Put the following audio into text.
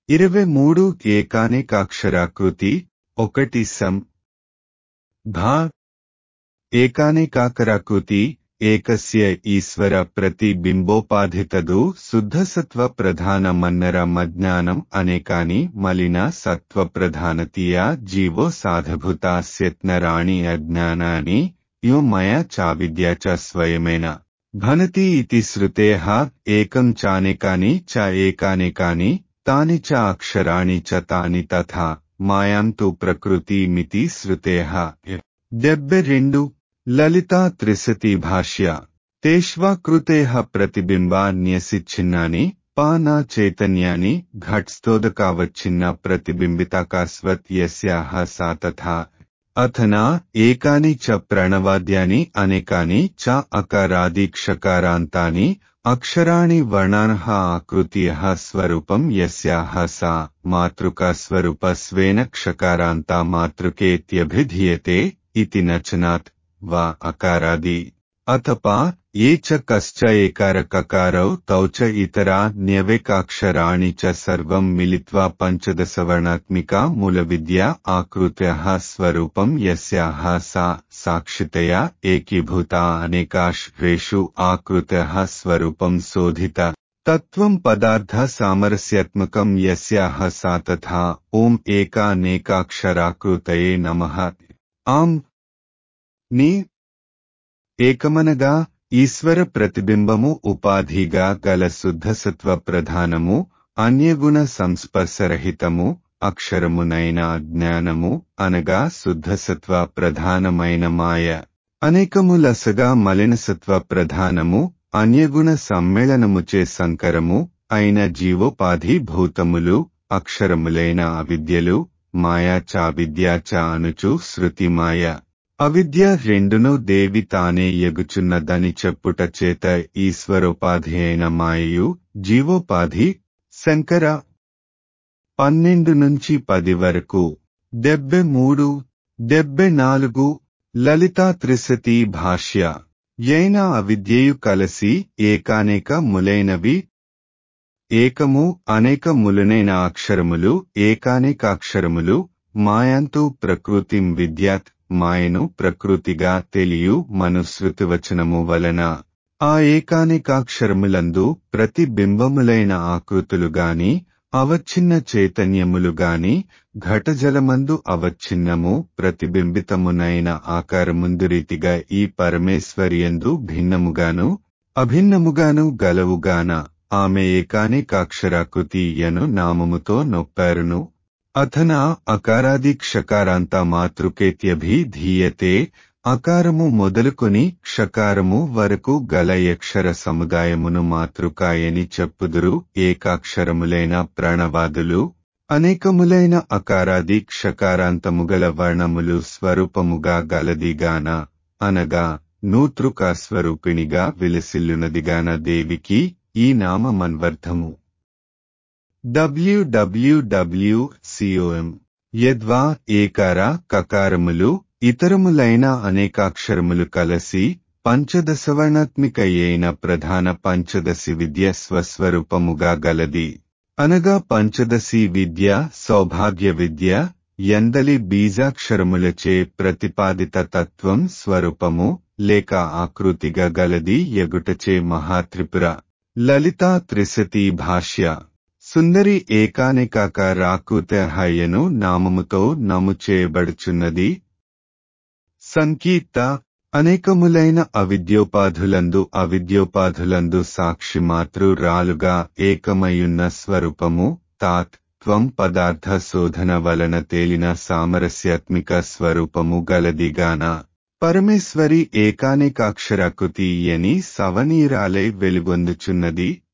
ఇరవై మూడు ఏకానేకాక్షరాకృతి ఒకటి సం భా ఏకానేకాకరాకృతి ఏకస్య ఈశ్వర ప్రతిబింబోపాధితదు శుద్ధసత్వ ప్రధాన మన్నర మజ్ఞానం అనేకాని మలిన సత్వ ప్రధానతీయ జీవో సాధభూతాస్యత్నరాణి అజ్ఞానాని యో మయా చావిద్యా చ స్వయమేన భనతి ఇతి శ్రుతేః ఏకం చానేకాని చ ఏకానేకాని తాని చ అక్షరాణి చ తాని తథా మాయాం తు ప్రకృతిమితి శ్రుతేః డెబ్బె రెండు లలితా త్రిశతి భాష్య తేష్వాకృతేః ప్రతిబింబాన్యసిచ్ఛిన్నాని పానా చైతన్యాని ఘట్స్తోదకావచ్ఛిన్న ప్రతిబింబితాకాస్వత్ యస్యాః సా తథా అథనా ఏకాని చ ప్రణవాద్యాని అనేకాని చ అకారాదిక్షకారాంతాని అక్షరాణి వర్ణానః ఆకృత్యః స్వరూపం యస్యాః సా మాతృకా స్వరూపస్వేన క్షకారాంతా మాతృకేత్యభిధీయతే ఇతి నచనాత్ వా అకారాది అథపా ఏ చ కశ్చ ఏకారకకారౌ తౌ చ ఇతరా న్యవేకాక్షరాణి చ సర్వం మిలిత్వా పంచదశవర్ణాత్మికా మూలవిద్యా ఆకృత్యః స్వరూపం యస్యాః సా సాక్షితయా ఏకీభూతా అనేకాశ్రేషు ఆకృత్యః స్వరూపం శోధిత తత్వం పదార్థ సామరస్యాత్మకం యస్యాః సా తథా ఓం ఏకానేకాక్షరాకృతయే నమః ఆం నీ ఏకమనగా ఈశ్వర ప్రతిబింబము ఉపాధిగా గల శుద్ధసత్వ ప్రధానము అన్యగుణ సంస్పర్శరహితము అక్షరమునైన అజ్ఞానము అనగా శుద్ధసత్వ ప్రధానమైన మాయ అనేకములసగా మలినసత్వ ప్రధానము అన్యగుణ సమ్మేళనముచే సంకరము అయిన జీవోపాధి భూతములు అక్షరములైన అవిద్యలు మాయా చావిద్యా చ అనుచు శృతి మాయ అవిద్య రెండును దేవి తానే ఎగుచున్నదని చెప్పుట చేత ఈశ్వరోపాధి అయిన మాయయు జీవోపాధి శంకర పన్నెండు నుంచి పది వరకు డెబ్బె మూడు డెబ్బె నాలుగు లలితా త్రిశతి భాష్య యైన అవిద్యయు కలసి ఏకానేక ములైనవి ఏకము అనేక ములునైన అక్షరములు ఏకానేకాక్షరములు మాయాంతు ప్రకృతిం విద్యాత్ మాయను ప్రకృతిగా తెలియు మనుశృతివచనము వలన ఆ ఏకానికాక్షరములందు ప్రతిబింబములైన ఆకృతులుగాని అవచ్ఛిన్న చైతన్యములుగాని ఘటజలమందు అవచ్ఛిన్నము ప్రతిబింబితమునైన ఆకారముందు రీతిగా ఈ పరమేశ్వరియందు భిన్నముగాను అభిన్నముగాను గలవుగాన ఆమె ఏకానికాక్షరాకృతి యను నామముతో నొప్పారును అథనా అకారాదిక్షకారాంత మాతృకేత్యభిధీయతే అకారము మొదలుకొని క్షకారము వరకు గల యక్షర సముదాయమును మాతృకాయని చెప్పుదురు ఏకాక్షరములైన ప్రాణవాదులు అనేకములైన అకారాది క్షకారాంతముగల వర్ణములు స్వరూపముగా గలదిగాన అనగా నూతృకా స్వరూపిణిగా విలసిల్లునదిగాన దేవికి ఈ నామమన్వర్థము డబ్ల్యూడబ్ల్యూడబ్ల్యూసిఓఎం యద్వా ఏకార కకారములు ఇతరములైన అనేకాక్షరములు కలసి పంచదశవర్ణాత్మికయైన ప్రధాన పంచదశి విద్య స్వస్వరూపముగా గలది అనగా పంచదశి విద్య సౌభాగ్య విద్య ఎందలి బీజాక్షరములచే ప్రతిపాదిత తత్వం స్వరూపము లేక ఆకృతిగా గలది ఎగుటచే మహాత్రిపుర లలితా త్రిశతి భాష్య సుందరి ఏకానికాకారాకృతహయ్యను నామముతో నము చేయబడుచున్నది సంకీర్త అనేకములైన అవిద్యోపాధులందు అవిద్యోపాధులందు సాక్షి మాతృరాలుగా ఏకమయున్న స్వరూపము తాత్ త్వం పదార్థ శోధన వలన తేలిన సామరస్యాత్మిక స్వరూపము గలదిగాన పరమేశ్వరి ఏకానేకాక్షరాకృతి అని సవనీరాలై వెలుగొందుచున్నది